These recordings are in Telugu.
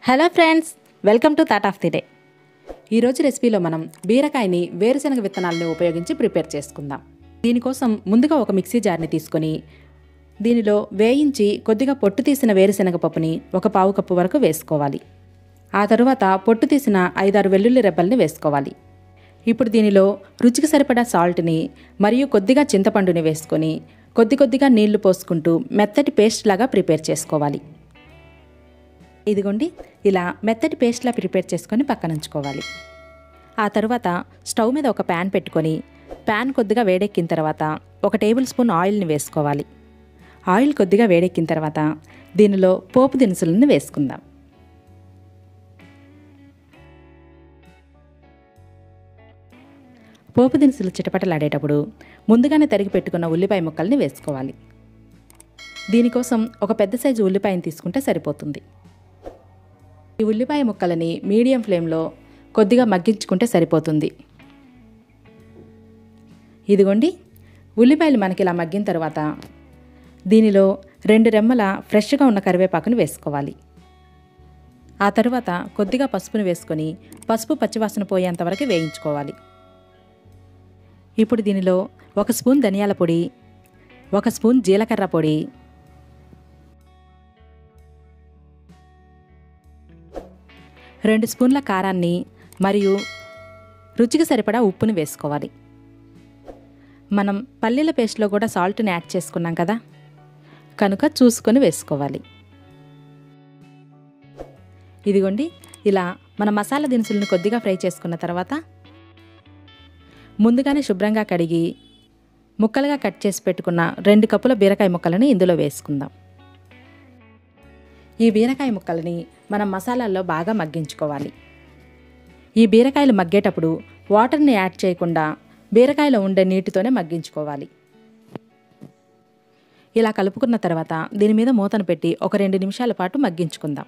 hello friends welcome to thought of the day ఈరోజు రెసిపీలో మనం బీరకాయని వేరుశనగ విత్తనాలని ఉపయోగించి ప్రిపేర్ చేసుకుందాం దీనికోసం ముందుగా ఒక మిక్సీ జార్ని తీసుకొని దీనిలో వేయించి కొద్దిగా పొట్టు తీసిన వేరుశనగ పప్పుని ఒక పావు కప్పు వరకు వేసుకోవాలి ఆ తరువాత పొట్టు తీసిన ఐదారు వెల్లుల్లి రెబ్బల్ని వేసుకోవాలి ఇప్పుడు దీనిలో రుచికి సరిపడా సాల్ట్ని మరియు కొద్దిగా చింతపండుని వేసుకొని కొద్ది కొద్దిగా నీళ్లు పోసుకుంటూ మెత్తటి పేస్ట్ లాగా ప్రిపేర్ చేసుకోవాలి ఇదిగోండి ఇలా మెత్తటి పేస్ట్లా ప్రిపేర్ చేసుకొని పక్కన ఉంచుకోవాలి ఆ తర్వాత స్టవ్ మీద ఒక ప్యాన్ పెట్టుకొని ప్యాన్ కొద్దిగా వేడెక్కిన తర్వాత ఒక టేబుల్ స్పూన్ ఆయిల్ని వేసుకోవాలి ఆయిల్ కొద్దిగా వేడెక్కిన తర్వాత దీనిలో పోపు దినుసులను వేసుకుందాం పోపు దినుసులు చిటపటలాడేటప్పుడు ముందుగానే తరిగి పెట్టుకున్న ఉల్లిపాయ ముక్కల్ని వేసుకోవాలి దీనికోసం ఒక పెద్ద సైజు ఉల్లిపాయని తీసుకుంటే సరిపోతుంది ఈ ఉల్లిపాయ ముక్కలని మీడియం ఫ్లేమ్లో కొద్దిగా మగ్గించుకుంటే సరిపోతుంది ఇదిగోండి ఉల్లిపాయలు మనకి ఇలా మగ్గిన తర్వాత దీనిలో రెండు రెమ్మల ఫ్రెష్గా ఉన్న కరివేపాకును వేసుకోవాలి ఆ తర్వాత కొద్దిగా పసుపును వేసుకొని పసుపు పచ్చివాసన పోయేంత వరకు వేయించుకోవాలి ఇప్పుడు దీనిలో ఒక స్పూన్ ధనియాల పొడి ఒక స్పూన్ జీలకర్ర పొడి రెండు స్పూన్ల కారాన్ని మరియు రుచికి సరిపడా ఉప్పుని వేసుకోవాలి మనం పల్లీల పేస్ట్లో కూడా సాల్ట్ని యాడ్ చేసుకున్నాం కదా కనుక చూసుకొని వేసుకోవాలి ఇదిగోండి ఇలా మన మసాలా దినుసులను కొద్దిగా ఫ్రై చేసుకున్న తర్వాత ముందుగానే శుభ్రంగా కడిగి ముక్కలుగా కట్ చేసి పెట్టుకున్న రెండు కప్పుల బీరకాయ ముక్కలను ఇందులో వేసుకుందాం ఈ బీరకాయ ముక్కలని మనం మసాలాల్లో బాగా మగ్గించుకోవాలి ఈ బీరకాయలు మగ్గేటప్పుడు వాటర్ని యాడ్ చేయకుండా బీరకాయలో ఉండే నీటితోనే మగ్గించుకోవాలి ఇలా కలుపుకున్న తర్వాత దీని మీద మూతను పెట్టి ఒక రెండు నిమిషాల పాటు మగ్గించుకుందాం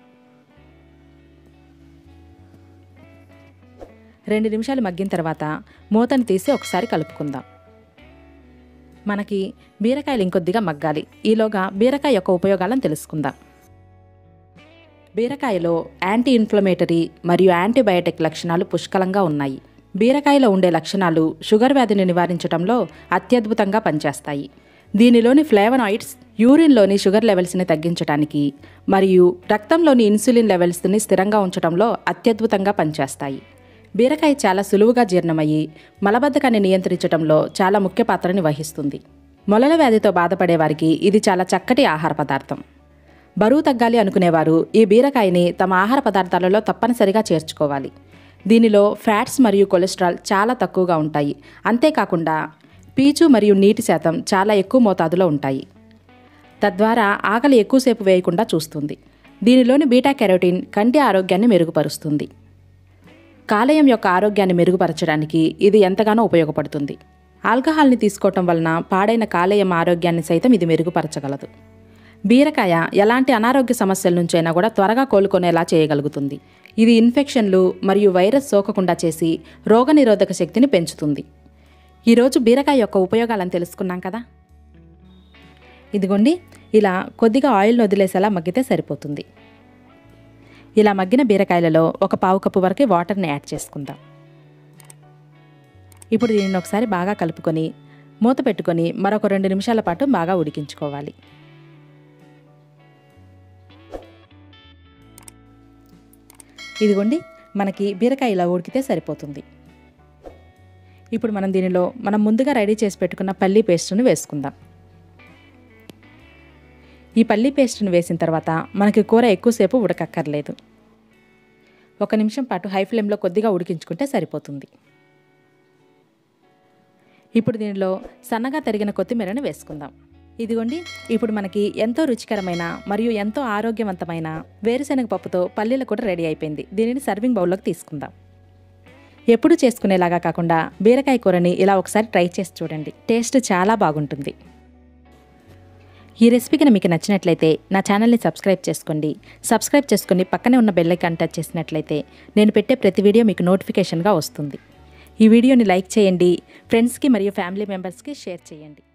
రెండు నిమిషాలు మగ్గిన తర్వాత మూతను తీసి ఒకసారి కలుపుకుందాం మనకి బీరకాయలు ఇంకొద్దిగా మగ్గాలి ఈలోగా బీరకాయ యొక్క ఉపయోగాలను తెలుసుకుందాం బీరకాయలో యాంటీ ఇన్ఫ్లమేటరీ మరియు యాంటీబయాటిక్ లక్షణాలు పుష్కలంగా ఉన్నాయి బీరకాయలో ఉండే లక్షణాలు షుగర్ వ్యాధిని నివారించడంలో అత్యద్భుతంగా పనిచేస్తాయి దీనిలోని ఫ్లేవనాయిడ్స్ యూరిన్లోని షుగర్ లెవెల్స్ని తగ్గించడానికి మరియు రక్తంలోని ఇన్సులిన్ లెవెల్స్ని స్థిరంగా ఉంచడంలో అత్యద్భుతంగా పనిచేస్తాయి బీరకాయ చాలా సులువుగా జీర్ణమయ్యి మలబద్ధకాన్ని నియంత్రించడంలో చాలా ముఖ్య పాత్రని వహిస్తుంది మొలల వ్యాధితో బాధపడే వారికి ఇది చాలా చక్కటి ఆహార పదార్థం బరువు తగ్గాలి అనుకునేవారు ఈ బీరకాయని తమ ఆహార పదార్థాలలో తప్పనిసరిగా చేర్చుకోవాలి దీనిలో ఫ్యాట్స్ మరియు కొలెస్ట్రాల్ చాలా తక్కువగా ఉంటాయి అంతేకాకుండా పీచు మరియు నీటి శాతం చాలా ఎక్కువ మోతాదులో ఉంటాయి తద్వారా ఆకలి ఎక్కువసేపు వేయకుండా చూస్తుంది దీనిలోని బీటా కెరోటిన్ కంటి ఆరోగ్యాన్ని మెరుగుపరుస్తుంది కాలేయం యొక్క ఆరోగ్యాన్ని మెరుగుపరచడానికి ఇది ఎంతగానో ఉపయోగపడుతుంది ఆల్కహాల్ని తీసుకోవటం వలన పాడైన కాలేయం ఆరోగ్యాన్ని సైతం ఇది మెరుగుపరచగలదు బీరకాయ ఎలాంటి అనారోగ్య సమస్యల నుంచైనా కూడా త్వరగా కోలుకునేలా చేయగలుగుతుంది ఇది ఇన్ఫెక్షన్లు మరియు వైరస్ సోకకుండా చేసి రోగనిరోధక శక్తిని పెంచుతుంది ఈరోజు బీరకాయ యొక్క ఉపయోగాలను తెలుసుకున్నాం కదా ఇదిగోండి ఇలా కొద్దిగా ఆయిల్ని వదిలేసేలా మగ్గితే సరిపోతుంది ఇలా మగ్గిన బీరకాయలలో ఒక పావు కప్పు వరకు వాటర్ని యాడ్ చేసుకుందాం ఇప్పుడు దీనిని ఒకసారి బాగా కలుపుకొని మూత పెట్టుకొని మరొక రెండు నిమిషాల పాటు బాగా ఉడికించుకోవాలి ఇదిగోండి మనకి బీరకాయ ఇలా ఉడికితే సరిపోతుంది ఇప్పుడు మనం దీనిలో మనం ముందుగా రెడీ చేసి పెట్టుకున్న పల్లీ పేస్ట్ను వేసుకుందాం ఈ పల్లీ పేస్ట్ను వేసిన తర్వాత మనకి కూర ఎక్కువసేపు ఉడకక్కర్లేదు ఒక నిమిషం పాటు హై ఫ్లేమ్లో కొద్దిగా ఉడికించుకుంటే సరిపోతుంది ఇప్పుడు దీనిలో సన్నగా తరిగిన కొత్తిమీరను వేసుకుందాం ఇదిగోండి ఇప్పుడు మనకి ఎంతో రుచికరమైన మరియు ఎంతో ఆరోగ్యవంతమైన వేరుశనగ పప్పుతో పల్లీలు కూడా రెడీ అయిపోయింది దీనిని సర్వింగ్ బౌల్లోకి తీసుకుందాం ఎప్పుడు చేసుకునేలాగా కాకుండా బీరకాయ కూరని ఇలా ఒకసారి ట్రై చేసి చూడండి టేస్ట్ చాలా బాగుంటుంది ఈ రెసిపీ కనుక మీకు నచ్చినట్లయితే నా ఛానల్ని సబ్స్క్రైబ్ చేసుకోండి సబ్స్క్రైబ్ చేసుకుని పక్కనే ఉన్న బెల్ ఐకాన్ టచ్ చేసినట్లయితే నేను పెట్టే ప్రతి వీడియో మీకు నోటిఫికేషన్గా వస్తుంది ఈ వీడియోని లైక్ చేయండి ఫ్రెండ్స్కి మరియు ఫ్యామిలీ మెంబర్స్కి షేర్ చేయండి